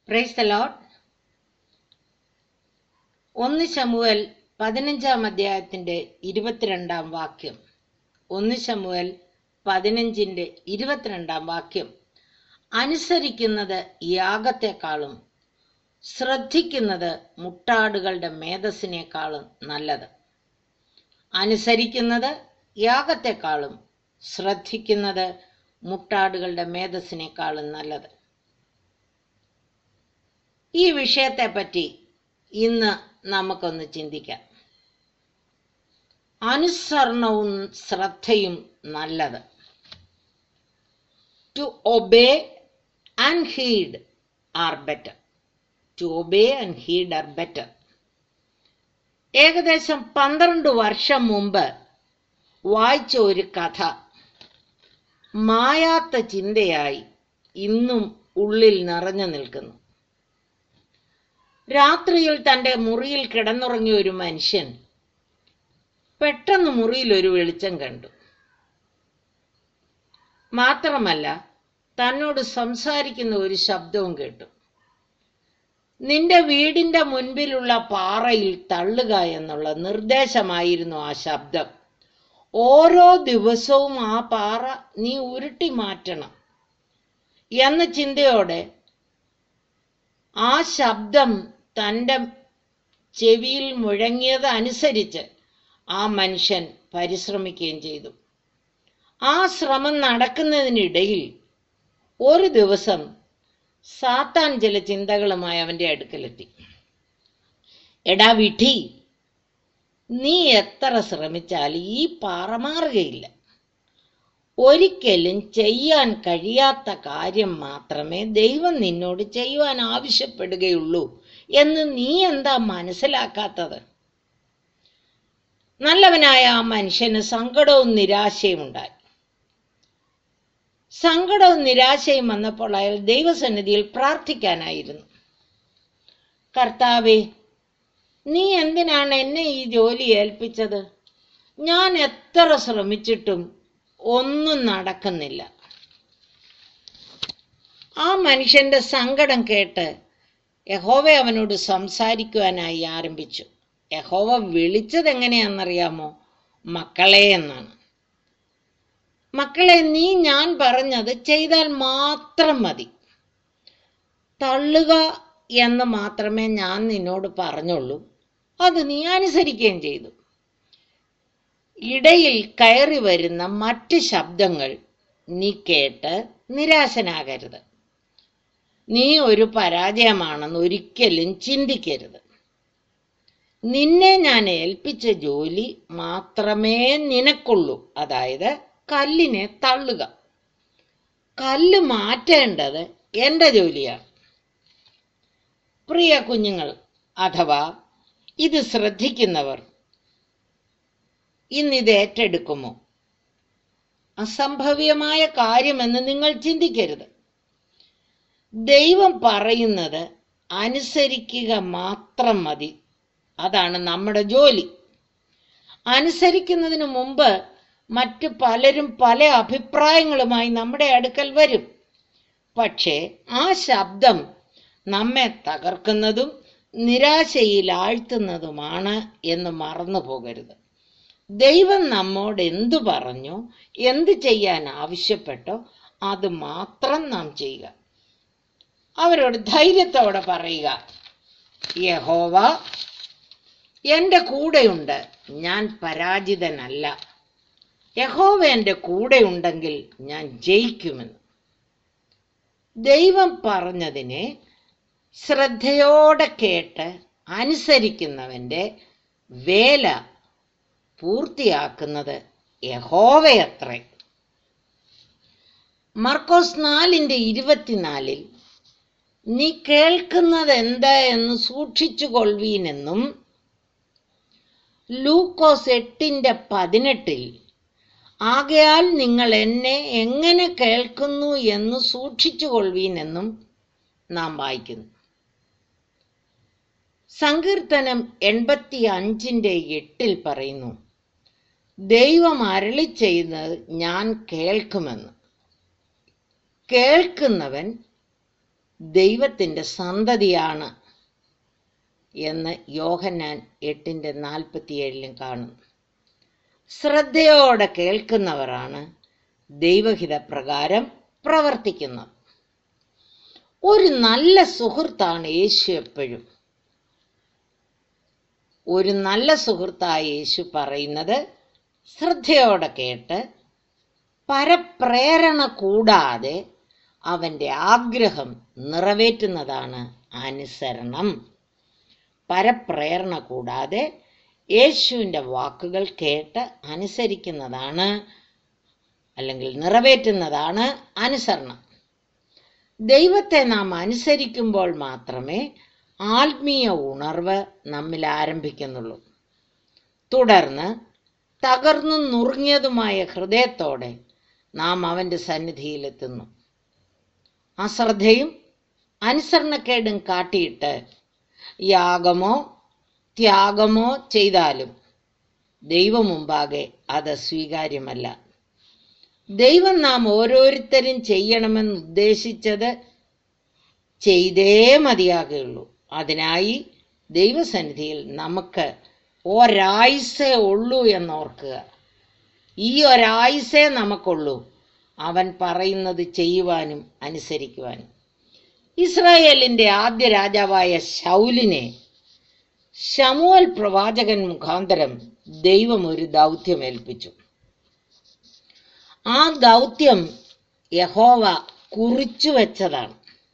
praise the load ഒന്ന് ശമുവൽ പതിനഞ്ചാം അധ്യായത്തിന്റെ ഇരുപത്തിരണ്ടാം വാക്യം ഒന്ന് ശമുവൽ പതിനഞ്ചിന്റെ ഇരുപത്തിരണ്ടാം വാക്യം അനുസരിക്കുന്നത് യാഗത്തെക്കാളും ശ്രദ്ധിക്കുന്നത് മുട്ടാടുകളുടെ മേധസ്സിനേക്കാളും നല്ലത് അനുസരിക്കുന്നത് യാഗത്തെക്കാളും ശ്രദ്ധിക്കുന്നത് മുട്ടാടുകളുടെ മേധസ്സിനേക്കാളും നല്ലത് ഈ വിഷയത്തെപ്പറ്റി ഇന്ന് നമുക്കൊന്ന് ചിന്തിക്കാം അനുസരണവും ശ്രദ്ധയും നല്ലത് to obey and heed are better to obey and heed are better ഏകദേശം പന്ത്രണ്ട് വർഷം മുമ്പ് വായിച്ച ഒരു കഥ മായാത്ത ചിന്തയായി ഇന്നും ഉള്ളിൽ നിറഞ്ഞു നിൽക്കുന്നു രാത്രിയിൽ തന്റെ മുറിയിൽ കിടന്നുറങ്ങിയ ഒരു മനുഷ്യൻ പെട്ടെന്ന് മുറിയിൽ ഒരു വെളിച്ചം കണ്ടു മാത്രമല്ല തന്നോട് സംസാരിക്കുന്ന ഒരു ശബ്ദവും കേട്ടു നിന്റെ വീടിന്റെ മുൻപിലുള്ള പാറയിൽ തള്ളുക എന്നുള്ള നിർദ്ദേശമായിരുന്നു ആ ശബ്ദം ഓരോ ദിവസവും ആ പാറ നീ ഉരുട്ടി മാറ്റണം എന്ന ചിന്തയോടെ ആ ശബ്ദം തൻ്റെ ചെവിയിൽ മുഴങ്ങിയത് അനുസരിച്ച് ആ മനുഷ്യൻ പരിശ്രമിക്കുകയും ചെയ്തു ആ ശ്രമം നടക്കുന്നതിനിടയിൽ ഒരു ദിവസം സാത്താൻ ചില ചിന്തകളുമായി അവന്റെ അടുക്കലെത്തി എടാ വിധി നീ എത്ര ശ്രമിച്ചാലും ഈ പാറ മാറുകയില്ല ഒരിക്കലും ചെയ്യാൻ കഴിയാത്ത കാര്യം മാത്രമേ ദൈവം നിന്നോട് ചെയ്യുവാൻ ആവശ്യപ്പെടുകയുള്ളൂ എന്ന് നീ എന്താ മനസ്സിലാക്കാത്തത് നല്ലവനായ ആ മനുഷ്യന് സങ്കടവും നിരാശയും ഉണ്ടായി സങ്കടവും നിരാശയും വന്നപ്പോൾ അയാൾ ദൈവസന്നിധിയിൽ പ്രാർത്ഥിക്കാനായിരുന്നു കർത്താവേ നീ എന്തിനാണ് എന്നെ ഈ ജോലി ഏൽപ്പിച്ചത് ഞാൻ എത്ര ശ്രമിച്ചിട്ടും ഒന്നും നടക്കുന്നില്ല ആ മനുഷ്യന്റെ സങ്കടം കേട്ട് യഹോവ അവനോട് സംസാരിക്കുവാനായി ആരംഭിച്ചു യഹോവ വിളിച്ചത് എങ്ങനെയാണെന്നറിയാമോ മക്കളെ എന്നാണ് മക്കളെ നീ ഞാൻ പറഞ്ഞത് ചെയ്താൽ മാത്രം മതി തള്ളുക എന്ന് മാത്രമേ ഞാൻ നിന്നോട് പറഞ്ഞുള്ളൂ അത് നീ അനുസരിക്കുകയും ചെയ്തു ഇടയിൽ കയറി വരുന്ന മറ്റ് ശബ്ദങ്ങൾ നീ കേട്ട് നിരാശനാകരുത് നീ ഒരു പരാജയമാണെന്ന് ഒരിക്കലും ചിന്തിക്കരുത് നിന്നെ ഞാൻ ഏൽപ്പിച്ച ജോലി മാത്രമേ നിനക്കുള്ളൂ അതായത് കല്ലിനെ തള്ളുക കല്ല് മാറ്റേണ്ടത് എൻ്റെ ജോലിയാണ് പ്രിയ കുഞ്ഞുങ്ങൾ അഥവാ ഇത് ശ്രദ്ധിക്കുന്നവർ ഇന്നിത് ഏറ്റെടുക്കുമോ അസംഭവ്യമായ കാര്യമെന്ന് നിങ്ങൾ ചിന്തിക്കരുത് ദൈവം പറയുന്നത് അനുസരിക്കുക മാത്രം മതി അതാണ് നമ്മുടെ ജോലി അനുസരിക്കുന്നതിന് മുമ്പ് മറ്റു പലരും പല അഭിപ്രായങ്ങളുമായി നമ്മുടെ അടുക്കൽ വരും പക്ഷേ ആ ശബ്ദം നമ്മെ തകർക്കുന്നതും നിരാശയിൽ ആഴ്ത്തുന്നതുമാണ് എന്ന് മറന്നു പോകരുത് ദൈവം നമ്മോട് എന്തു പറഞ്ഞോ എന്ത് ചെയ്യാൻ ആവശ്യപ്പെട്ടോ അത് മാത്രം നാം ചെയ്യുക അവരോട് ധൈര്യത്തോടെ പറയുക യഹോവ എൻ്റെ കൂടെയുണ്ട് ഞാൻ പരാജിതനല്ല യഹോവ എൻ്റെ കൂടെയുണ്ടെങ്കിൽ ഞാൻ ജയിക്കുമെന്ന് ദൈവം പറഞ്ഞതിനെ ശ്രദ്ധയോടെ കേട്ട് അനുസരിക്കുന്നവന്റെ വേല പൂർത്തിയാക്കുന്നത് യഹോവയത്രേ മർക്കോസ് നാലിന്റെ ഇരുപത്തിനാലിൽ നീ കേൾക്കുന്നത് എന്താ എന്ന് സൂക്ഷിച്ചു കൊള്ളുവീനെന്നും ലൂക്കോസ് എട്ടിന്റെ പതിനെട്ടിൽ ആകയാൽ നിങ്ങൾ എന്നെ എങ്ങനെ കേൾക്കുന്നു എന്ന് സൂക്ഷിച്ചു കൊള്ളുവീനെന്നും നാം വായിക്കുന്നു സങ്കീർത്തനം എൺപത്തി അഞ്ചിന്റെ എട്ടിൽ പറയുന്നു ദൈവം അരളി ചെയ്യുന്നത് ഞാൻ കേൾക്കുമെന്ന് കേൾക്കുന്നവൻ ദൈവത്തിൻ്റെ സന്തതിയാണ് എന്ന് യോഹന്നാൻ എട്ടിൻ്റെ നാൽപ്പത്തിയേഴിലും കാണുന്നു ശ്രദ്ധയോടെ കേൾക്കുന്നവരാണ് ദൈവഹിത പ്രകാരം പ്രവർത്തിക്കുന്നത് ഒരു നല്ല സുഹൃത്താണ് യേശു എപ്പോഴും ഒരു നല്ല സുഹൃത്തായ യേശു പറയുന്നത് ശ്രദ്ധയോടെ കേട്ട് പരപ്രേരണ കൂടാതെ അവൻ്റെ ആഗ്രഹം നിറവേറ്റുന്നതാണ് അനുസരണം പരപ്രേരണ കൂടാതെ യേശുവിൻ്റെ വാക്കുകൾ കേട്ട് അനുസരിക്കുന്നതാണ് അല്ലെങ്കിൽ നിറവേറ്റുന്നതാണ് അനുസരണം ദൈവത്തെ നാം അനുസരിക്കുമ്പോൾ മാത്രമേ ആത്മീയ ഉണർവ് നമ്മിൽ ആരംഭിക്കുന്നുള്ളൂ തുടർന്ന് തകർന്നു നുറുങ്ങിയതുമായ ഹൃദയത്തോടെ നാം അവൻ്റെ സന്നിധിയിലെത്തുന്നു അശ്രദ്ധയും അനുസരണക്കേടും കാട്ടിയിട്ട് യാഗമോ ത്യാഗമോ ചെയ്താലും ദൈവം മുമ്പാകെ അത് സ്വീകാര്യമല്ല ദൈവം നാം ഓരോരുത്തരും ചെയ്യണമെന്ന് ഉദ്ദേശിച്ചത് ചെയ്തേ മതിയാകുകയുള്ളൂ അതിനായി ദൈവസന്നിധിയിൽ നമുക്ക് ഒരായുസേ ഉള്ളൂ എന്നോർക്കുക ഈ ഒരായുസേ നമുക്കുള്ളൂ അവൻ പറയുന്നത് ചെയ്യുവാനും അനുസരിക്കുവാനും ഇസ്രായേലിന്റെ ആദ്യ രാജാവായ ശൗലിനെ ശമുവൽ പ്രവാചകൻ മുഖാന്തരം ദൈവം ഒരു ദൗത്യം ഏൽപ്പിച്ചു ആ ദൗത്യം യഹോവ കുറിച്ചു വെച്ചതാണ്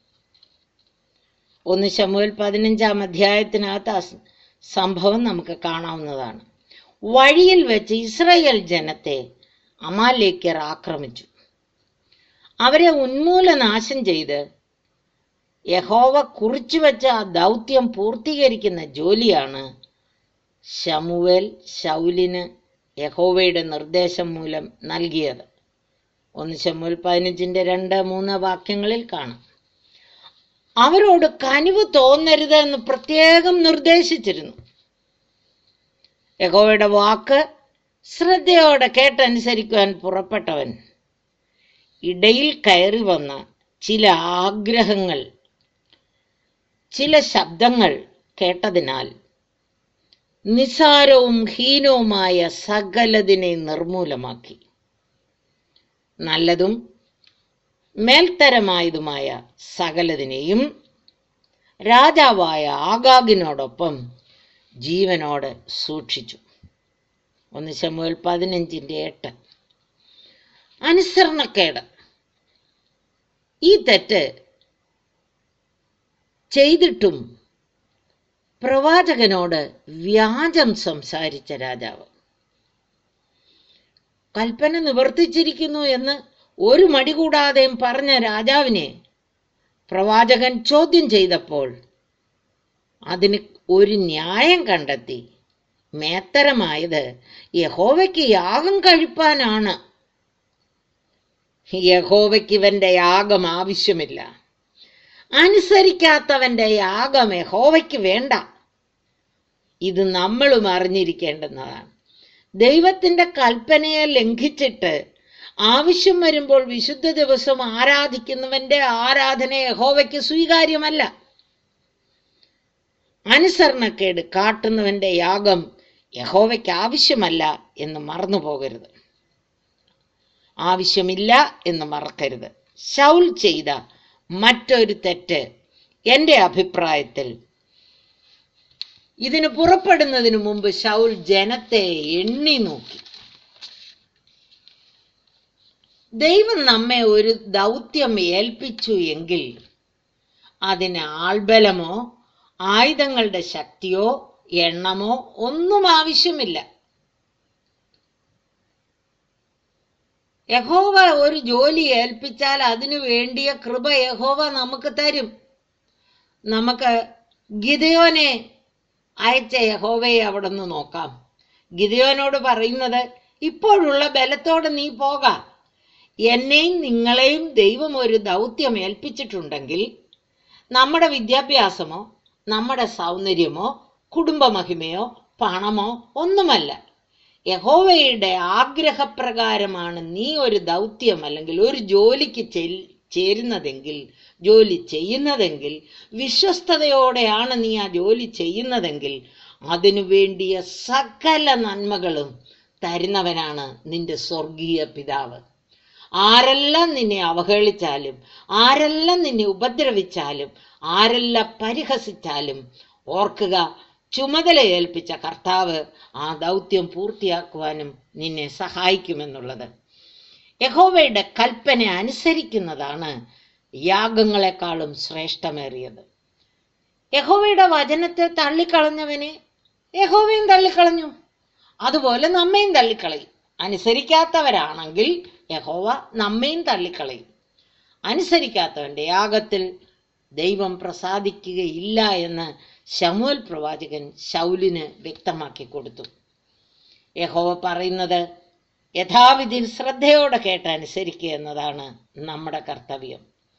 ഒന്ന് ശമുവൽ പതിനഞ്ചാം അധ്യായത്തിനകത്ത് ആ സ് സംഭവം നമുക്ക് കാണാവുന്നതാണ് വഴിയിൽ വെച്ച് ഇസ്രായേൽ ജനത്തെ അമാലേക്കർ ആക്രമിച്ചു അവരെ ഉന്മൂലനാശം ചെയ്ത് യഹോവ കുറിച്ചു വെച്ച ആ ദൗത്യം പൂർത്തീകരിക്കുന്ന ജോലിയാണ് ശമുവേൽ ശൗലിന് യഹോവയുടെ നിർദ്ദേശം മൂലം നൽകിയത് ഒന്ന് ശമുവേൽ പതിനഞ്ചിന്റെ രണ്ട് മൂന്ന് വാക്യങ്ങളിൽ കാണാം അവരോട് കനിവ് തോന്നരുത് എന്ന് പ്രത്യേകം നിർദ്ദേശിച്ചിരുന്നു യഹോവയുടെ വാക്ക് ശ്രദ്ധയോടെ കേട്ടനുസരിക്കുവാൻ പുറപ്പെട്ടവൻ ഇടയിൽ കയറി വന്ന ചില ആഗ്രഹങ്ങൾ ചില ശബ്ദങ്ങൾ കേട്ടതിനാൽ നിസാരവും ഹീനവുമായ സകലതിനെ നിർമൂലമാക്കി നല്ലതും മേൽത്തരമായതുമായ സകലതിനെയും രാജാവായ ആഗാഗിനോടൊപ്പം ജീവനോട് സൂക്ഷിച്ചു ഒന്ന് ശമുവൽ പതിനഞ്ചിന്റെ എട്ട് അനുസരണക്കേട് ഈ തെറ്റ് ചെയ്തിട്ടും പ്രവാചകനോട് വ്യാജം സംസാരിച്ച രാജാവ് കൽപ്പന നിവർത്തിച്ചിരിക്കുന്നു എന്ന് ഒരു മടി കൂടാതെയും പറഞ്ഞ രാജാവിനെ പ്രവാചകൻ ചോദ്യം ചെയ്തപ്പോൾ അതിന് ഒരു ന്യായം കണ്ടെത്തി മേത്തരമായത് യഹോവയ്ക്ക് യാഗം കഴിപ്പാനാണ് യഹോവയ്ക്ക് ഇവന്റെ യാഗം ആവശ്യമില്ല അനുസരിക്കാത്തവന്റെ യാഗം യഹോവയ്ക്ക് വേണ്ട ഇത് നമ്മളും അറിഞ്ഞിരിക്കേണ്ടുന്നതാണ് ദൈവത്തിന്റെ കൽപ്പനയെ ലംഘിച്ചിട്ട് ആവശ്യം വരുമ്പോൾ വിശുദ്ധ ദിവസം ആരാധിക്കുന്നവന്റെ ആരാധന യഹോവയ്ക്ക് സ്വീകാര്യമല്ല അനുസരണക്കേട് കാട്ടുന്നവന്റെ യാഗം യഹോവയ്ക്ക് ആവശ്യമല്ല എന്ന് മറന്നു പോകരുത് ആവശ്യമില്ല എന്ന് മറക്കരുത് ശൗൽ ചെയ്ത മറ്റൊരു തെറ്റ് എൻ്റെ അഭിപ്രായത്തിൽ ഇതിന് പുറപ്പെടുന്നതിന് മുമ്പ് ശൗൽ ജനത്തെ എണ്ണി നോക്കി ദൈവം നമ്മെ ഒരു ദൗത്യം ഏൽപ്പിച്ചു എങ്കിൽ അതിന് ആൾബലമോ ആയുധങ്ങളുടെ ശക്തിയോ എണ്ണമോ ഒന്നും ആവശ്യമില്ല യഹോവ ഒരു ജോലി ഏൽപ്പിച്ചാൽ അതിനു വേണ്ടിയ കൃപ യഹോവ നമുക്ക് തരും നമുക്ക് ഗിതയോനെ അയച്ച യഹോവയെ അവിടെ നിന്ന് നോക്കാം ഗിതയോനോട് പറയുന്നത് ഇപ്പോഴുള്ള ബലത്തോടെ നീ പോകാം എന്നെയും നിങ്ങളെയും ദൈവം ഒരു ദൗത്യം ഏൽപ്പിച്ചിട്ടുണ്ടെങ്കിൽ നമ്മുടെ വിദ്യാഭ്യാസമോ നമ്മുടെ സൗന്ദര്യമോ കുടുംബമഹിമയോ പണമോ ഒന്നുമല്ല യഹോവയുടെ ആഗ്രഹപ്രകാരമാണ് നീ ഒരു ദൗത്യം അല്ലെങ്കിൽ ഒരു ജോലിക്ക് ചെൽ- ചേരുന്നതെങ്കിൽ ജോലി ചെയ്യുന്നതെങ്കിൽ വിശ്വസ്തയോടെയാണ് നീ ആ ജോലി ചെയ്യുന്നതെങ്കിൽ അതിനു വേണ്ടിയ സകല നന്മകളും തരുന്നവനാണ് നിന്റെ സ്വർഗീയ പിതാവ് ആരെല്ലാം നിന്നെ അവഹേളിച്ചാലും ആരെല്ലാം നിന്നെ ഉപദ്രവിച്ചാലും ആരെല്ലാം പരിഹസിച്ചാലും ഓർക്കുക ചുമതല ഏൽപ്പിച്ച കർത്താവ് ആ ദൗത്യം പൂർത്തിയാക്കുവാനും നിന്നെ സഹായിക്കുമെന്നുള്ളത് യഹോവയുടെ കൽപ്പന അനുസരിക്കുന്നതാണ് യാഗങ്ങളെക്കാളും ശ്രേഷ്ഠമേറിയത് യഹോവയുടെ വചനത്തെ തള്ളിക്കളഞ്ഞവനെ യഹോവയും തള്ളിക്കളഞ്ഞു അതുപോലെ നമ്മയും തള്ളിക്കളയും അനുസരിക്കാത്തവരാണെങ്കിൽ യഹോവ നമ്മയും തള്ളിക്കളയും അനുസരിക്കാത്തവന്റെ യാഗത്തിൽ ദൈവം പ്രസാദിക്കുകയില്ല എന്ന് ശമുവൽ പ്രവാചകൻ ശൗലിന് വ്യക്തമാക്കി കൊടുത്തു യഹോവ പറയുന്നത് യഥാവിധി ശ്രദ്ധയോടെ കേട്ട് അനുസരിക്കുക എന്നതാണ് നമ്മുടെ കർത്തവ്യം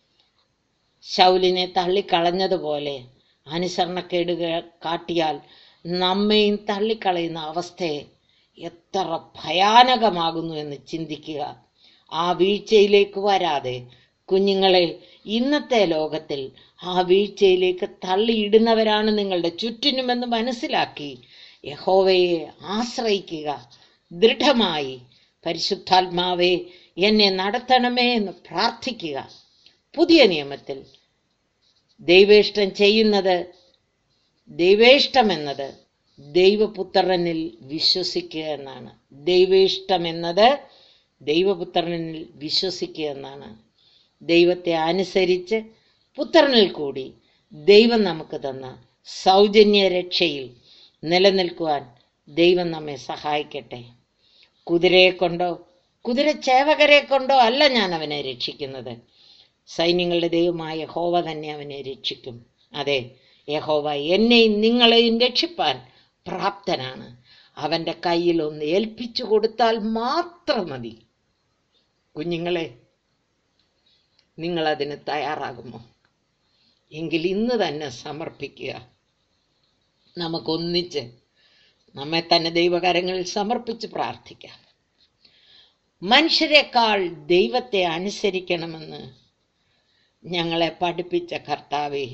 ശൗലിനെ തള്ളിക്കളഞ്ഞതുപോലെ അനുസരണക്കേട് കാട്ടിയാൽ നമ്മയും തള്ളിക്കളയുന്ന അവസ്ഥയെ എത്ര ഭയാനകമാകുന്നു എന്ന് ചിന്തിക്കുക ആ വീഴ്ചയിലേക്ക് വരാതെ കുഞ്ഞുങ്ങളെ ഇന്നത്തെ ലോകത്തിൽ ആ വീഴ്ചയിലേക്ക് തള്ളിയിടുന്നവരാണ് നിങ്ങളുടെ ചുറ്റിനുമെന്ന് മനസ്സിലാക്കി യഹോവയെ ആശ്രയിക്കുക ദൃഢമായി പരിശുദ്ധാത്മാവെ എന്നെ നടത്തണമേ എന്ന് പ്രാർത്ഥിക്കുക പുതിയ നിയമത്തിൽ ദൈവേഷ്ടം ചെയ്യുന്നത് ദൈവേഷ്ടം എന്നത് ദൈവപുത്രനിൽ വിശ്വസിക്കുക എന്നാണ് ദൈവേഷ്ടം എന്നത് ദൈവപുത്രനിൽ വിശ്വസിക്കുക എന്നാണ് ദൈവത്തെ അനുസരിച്ച് പുത്രനിൽ കൂടി ദൈവം നമുക്ക് തന്ന സൗജന്യ രക്ഷയിൽ നിലനിൽക്കുവാൻ ദൈവം നമ്മെ സഹായിക്കട്ടെ കുതിരയെ കൊണ്ടോ കുതിരച്ചേവകരെ കൊണ്ടോ അല്ല ഞാൻ അവനെ രക്ഷിക്കുന്നത് സൈന്യങ്ങളുടെ ദൈവമായ യഹോവ തന്നെ അവനെ രക്ഷിക്കും അതെ യഹോവ എന്നെയും നിങ്ങളെയും രക്ഷിപ്പാൻ പ്രാപ്തനാണ് അവന്റെ കയ്യിൽ ഒന്ന് ഏൽപ്പിച്ചു കൊടുത്താൽ മാത്രം മതി കുഞ്ഞുങ്ങളെ നിങ്ങൾ അതിന് തയ്യാറാകുമോ എങ്കിൽ ഇന്ന് തന്നെ സമർപ്പിക്കുക നമുക്കൊന്നിച്ച് നമ്മെ തന്നെ ദൈവകരങ്ങളിൽ സമർപ്പിച്ച് പ്രാർത്ഥിക്കാം മനുഷ്യരെക്കാൾ ദൈവത്തെ അനുസരിക്കണമെന്ന് ഞങ്ങളെ പഠിപ്പിച്ച കർത്താവെ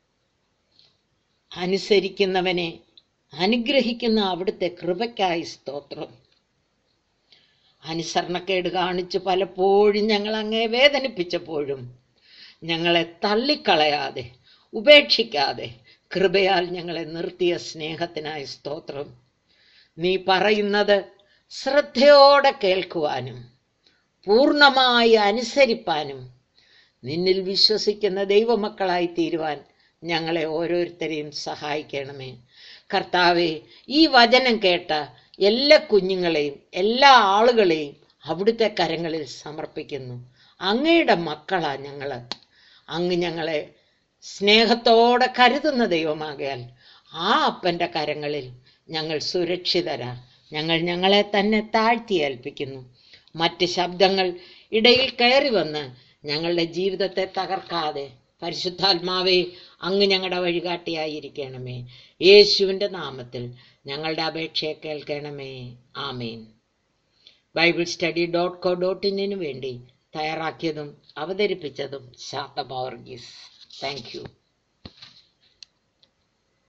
അനുസരിക്കുന്നവനെ അനുഗ്രഹിക്കുന്ന അവിടുത്തെ കൃപയ്ക്കായി സ്തോത്രം അനുസരണക്കേട് കാണിച്ച് പലപ്പോഴും ഞങ്ങൾ അങ്ങേ വേദനിപ്പിച്ചപ്പോഴും ഞങ്ങളെ തള്ളിക്കളയാതെ ഉപേക്ഷിക്കാതെ കൃപയാൽ ഞങ്ങളെ നിർത്തിയ സ്നേഹത്തിനായി സ്തോത്രം നീ പറയുന്നത് ശ്രദ്ധയോടെ കേൾക്കുവാനും പൂർണ്ണമായി അനുസരിപ്പാനും നിന്നിൽ വിശ്വസിക്കുന്ന ദൈവമക്കളായി തീരുവാൻ ഞങ്ങളെ ഓരോരുത്തരെയും സഹായിക്കണമേ കർത്താവെ ഈ വചനം കേട്ട എല്ലാ കുഞ്ഞുങ്ങളെയും എല്ലാ ആളുകളെയും അവിടുത്തെ കരങ്ങളിൽ സമർപ്പിക്കുന്നു അങ്ങയുടെ മക്കളാ ഞങ്ങള് അങ്ങ് ഞങ്ങളെ സ്നേഹത്തോടെ കരുതുന്ന ദൈവമാകയാൽ ആ അപ്പന്റെ കരങ്ങളിൽ ഞങ്ങൾ സുരക്ഷിതരാ ഞങ്ങൾ ഞങ്ങളെ തന്നെ താഴ്ത്തി ഏൽപ്പിക്കുന്നു മറ്റ് ശബ്ദങ്ങൾ ഇടയിൽ കയറി വന്ന് ഞങ്ങളുടെ ജീവിതത്തെ തകർക്കാതെ പരിശുദ്ധാത്മാവേ അങ്ങ് ഞങ്ങളുടെ വഴികാട്ടിയായിരിക്കണമേ യേശുവിൻ്റെ നാമത്തിൽ ഞങ്ങളുടെ അപേക്ഷയെ കേൾക്കണമേ ആമേൻ Bible study dot co dot ഇന്നിനു വേണ്ടി തയ്യാറാക്കിയതും അവതരിപ്പിച്ചതും ശാന്ത ബോർഗീസ് താങ്ക് യു